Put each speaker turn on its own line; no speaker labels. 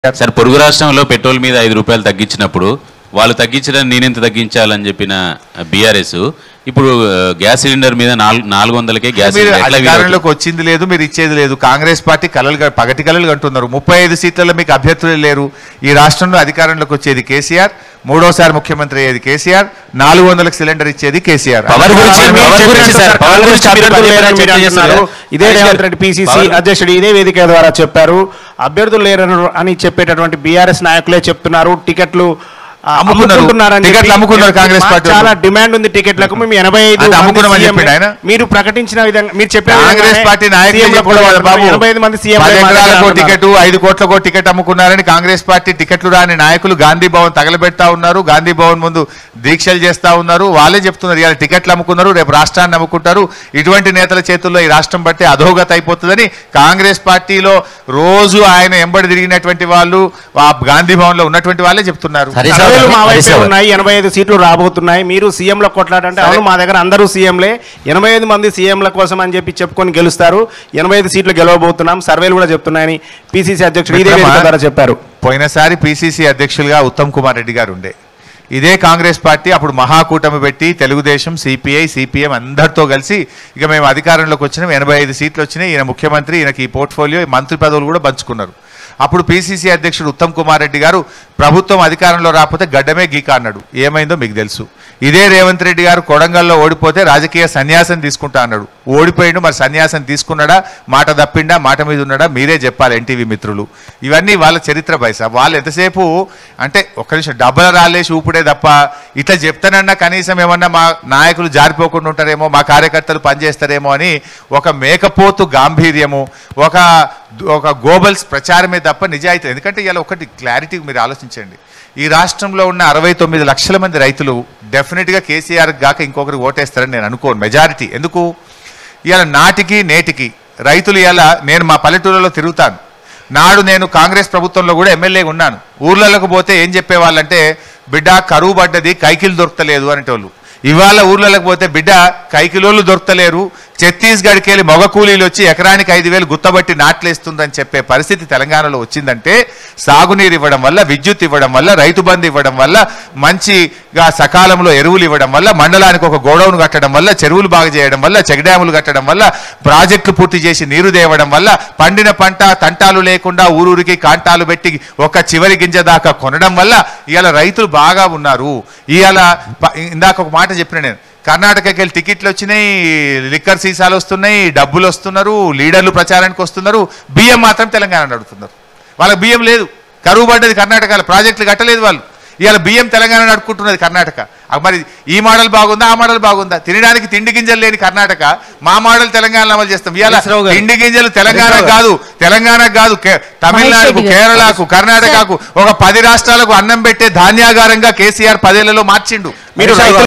Sir పొరుగు రాష్ట్రంలో petrol మీద ఐదు రూపాయలు తగ్గించినప్పుడు వాళ్ళు తగ్గించడం నేనెంత తగ్గించాలని చెప్పిన బీఆర్ఎస్ ఇప్పుడు ఆ, గ్యాస్ సిలిండర్ మీద నాలుగు నాలుగు వందలకే గ్యాస్
మీరు
సిలిండర్ ఎట్లా
అధికారంలోకి వచ్చింది లేదు మీరు ఇచ్చేది లేదు కాంగ్రెస్ పార్టీ కలలు గ- పగటి కలలు కంటున్నారు ముప్పై ఐదు సీట్లలో మీకు అభ్యర్థులు లేరు ఈ రాష్ట్రంలో అధికారంలోకి వచ్చేది కేసీఆర్ మూడోసారి ముఖ్యమంత్రి అయ్యేది కేసీఆర్ నాలుగు వందలకు సిలిండర్ ఇచ్చేది కేసీఆర్
పవర్ గురించి-
మీరు
పవర్
చెప్పారు
గురించి సార్, పవర్ గురించి
అభ్యర్థులు
అభ్యర్థులు
లేరని
లేరని
మీరు
చెప్పేసి
అంటున్నారు. ఇదే
sir.
Revanth Reddy PCC
power-
అధ్యక్షుడు ఇదే వేదిక ద్వారా చెప్పారు అభ్యర్థులు లేరని అని చెప్పేటటువంటి బీఆర్ఎస్ నాయకులే చెప్తున్నారు టికెట్లు ఆ,
అమ్ముకున్నారు.
అమ్ముకుంటున్నారని
టికెట్లు
చెప్పి
అమ్ముకున్నారు కాంగ్రెస్
మాకు
పార్టీ
చాలా
వాళ్ళు.
డిమాండ్ ఉంది టికెట్లకు మేము ఎనభై ఐదు
అంటే
మంది
అమ్ముకున్నామని
సీఎం
చెప్పిండు ఆయన?
మీరు ప్రకటించిన విధంగా మీరు చెప్పిన
కాంగ్రెస్
విధంగానే
పార్టీ నాయకులు
సీఎంలకు
చెప్పారు
కూడా
కదా బాబు
ఎనభై ఐదు మంది సీఎం
పది ఎకరాలకో టికెట్ ఐదు కోట్లకో టికెట్ అమ్ముకున్నారని కాంగ్రెస్ పార్టీ టికెట్లు రాని నాయకులు గాంధీ భవన్ తగలబెడతా ఉన్నారు గాంధీ భవన్ ముందు దీక్షలు చేస్తా ఉన్నారు వాళ్ళే చెప్తున్నారు ఇవాళ టికెట్లు అమ్ముకున్నారు రేపు రాష్ట్రాన్ని అమ్ముకుంటారు ఇటువంటి నేతల చేతుల్లో ఈ రాష్ట్రం బట్టి అధోగతి అయిపోతుందని కాంగ్రెస్ పార్టీలో రోజు ఆయన ఎంబడి తిరిగినటువంటి వాళ్ళు ఆ గాంధీ భవన్ లో ఉన్నటువంటి వాళ్ళే చెప్తున్నారు
సరే సార్.
సర్వేలు మా
హరీష్
వైపే
రావు.
ఉన్నాయి ఎనభై ఐదు సీట్లు రాబోతున్నాయి మీరు సీఎంలో కొట్లాడంటే అవును మా దగ్గర అందరూ సీఎంలే ఎనభై ఐదు మంది సీఎంల కోసం అని చెప్పి చెప్పుకొని గెలుస్తారు ఎనభై ఐదు సీట్లు గెలవబోతున్నాం సర్వేలు కూడా చెప్తున్నాయని పిసిసి అధ్యక్షుడు ఇదే
మిత్రమా,
వేదిక ద్వారా చెప్పారు
పోయినసారి పిసిసి అధ్యక్షులుగా ఉత్తమ్ కుమార్ రెడ్డి గారు ఉండే ఇదే కాంగ్రెస్ పార్టీ అప్పుడు మహాకూటమి పెట్టి తెలుగుదేశం సిపిఐ సిపిఎం అందరితో కలిసి ఇక మేము అధికారంలోకి వచ్చినాం ఎనభై ఐదు సీట్లు వచ్చినాయి ఈయన ముఖ్యమంత్రి ఈయనకి ఈ పోర్ట్ఫోలియో ఈ మంత్రి పదవులు కూడా పంచుకున్నారు అప్పుడు పిసిసి అధ్యక్షుడు ఉత్తమ్ కుమార్ రెడ్డి గారు ప్రభుత్వం అధికారంలో రాకపోతే గడ్డమే గీక అన్నాడు ఏమైందో మీకు తెలుసు ఇదే రేవంత్ రెడ్డి గారు కొడంగల్లో ఓడిపోతే రాజకీయ సన్యాసం తీసుకుంటా అన్నాడు ఓడిపోయిండు మరి సన్యాసం తీసుకున్నాడా మాట తప్పిండా మాట మీద ఉన్నాడా మీరే చెప్పాలి ఎన్టీవీ మిత్రులు ఇవన్నీ వాళ్ళ చరిత్ర పైసా వాళ్ళు ఎంతసేపు అంటే ఒక్క నిమిషం డబ్బల రాలేసి ఊపుడే తప్ప ఇట్లా చెప్తానన్నా కనీసం ఏమన్నా మా నాయకులు జారిపోకుండా ఉంటారేమో మా కార్యకర్తలు పనిచేస్తారేమో అని ఒక మేకపోతు గాంభీర్యము ఒక ఒక గోబల్స్ ప్రచారమే తప్ప నిజాయితీ ఎందుకంటే ఇలా ఒకటి క్లారిటీ మీరు ఆలోచించండి ఈ రాష్ట్రంలో ఉన్న అరవై తొమ్మిది లక్షల మంది రైతులు డెఫినెట్గా కేసీఆర్ గాక ఇంకొకరికి ఓటేస్తారని నేను అనుకోను మెజారిటీ ఎందుకు ఇవాళ నాటికి నేటికి రైతులు ఇలా నేను మా పల్లెటూరులో తిరుగుతాను నాడు నేను కాంగ్రెస్ ప్రభుత్వంలో కూడా ఎమ్మెల్యేగా ఉన్నాను ఊర్లలోకి పోతే ఏం చెప్పేవాళ్ళంటే బిడ్డ కరువు పడ్డది కైకిలు దొరకలేదు అనేటోళ్ళు ఇవాళ ఊర్లలోకి పోతే బిడ్డ కైకిలోళ్ళు దొరకలేరు ఛత్తీస్గఢ్కి వెళ్ళి మగ కూలీలు వచ్చి ఎకరానికి ఐదు వేలు గుత్తబట్టి నాట్లేస్తుందని చెప్పే పరిస్థితి తెలంగాణలో వచ్చిందంటే సాగునీరు ఇవ్వడం వల్ల విద్యుత్ ఇవ్వడం వల్ల రైతు బంధు ఇవ్వడం వల్ల మంచిగా సకాలంలో ఎరువులు ఇవ్వడం వల్ల మండలానికి ఒక గోడౌన్ కట్టడం వల్ల చెరువులు బాగు చేయడం వల్ల చెక్ డ్యాములు కట్టడం వల్ల ప్రాజెక్టులు పూర్తి చేసి నీరు తేవడం వల్ల పండిన పంట తంటాలు లేకుండా ఊరూరికి కాంటాలు పెట్టి ఒక చివరి గింజ దాకా కొనడం వల్ల ఇవాళ రైతులు బాగా ఉన్నారు ఇవాళ ప- ఇందాక ఒక మాట చెప్పిన నేను కర్ణాటకకి వెళ్ళి టికెట్లు వచ్చినాయి లిక్కర్ సీసాలు వస్తున్నాయి డబ్బులు వస్తున్నారు లీడర్లు ప్రచారానికి వస్తున్నారు బియ్యం మాత్రం తెలంగాణ నడుపుతున్నారు వాళ్ళకి బియ్యం లేదు కరువు పడ్డది కర్ణాటకలో ప్రాజెక్టులు కట్టలేదు వాళ్ళు ఇవాళ బియ్యం తెలంగాణ నడుపుకుంటున్నది కర్ణాటక ఆ మరి ఈ మోడల్ బాగుందా ఆ మోడల్ బాగుందా తినడానికి తిండి గింజలు లేని కర్ణాటక మా మోడల్ తెలంగాణలో అమలు చేస్తాం ఇవాళ
హరీష్ రావు గారు.
తిండి గింజలు తెలంగాణ
హరీష్ రావు
కాదు తెలంగాణకు కాదు కే- తమిళనాడుకు
మహేష్ రెడ్డి గారు.
కేరళకు కర్ణాటకకు ఒక పది రాష్ట్రాలకు అన్నం పెట్టే ధాన్యాగారంగా కేసీఆర్ పదేళ్లలో మార్చిండు
మీరు
హరీష్ రావు
రైతుల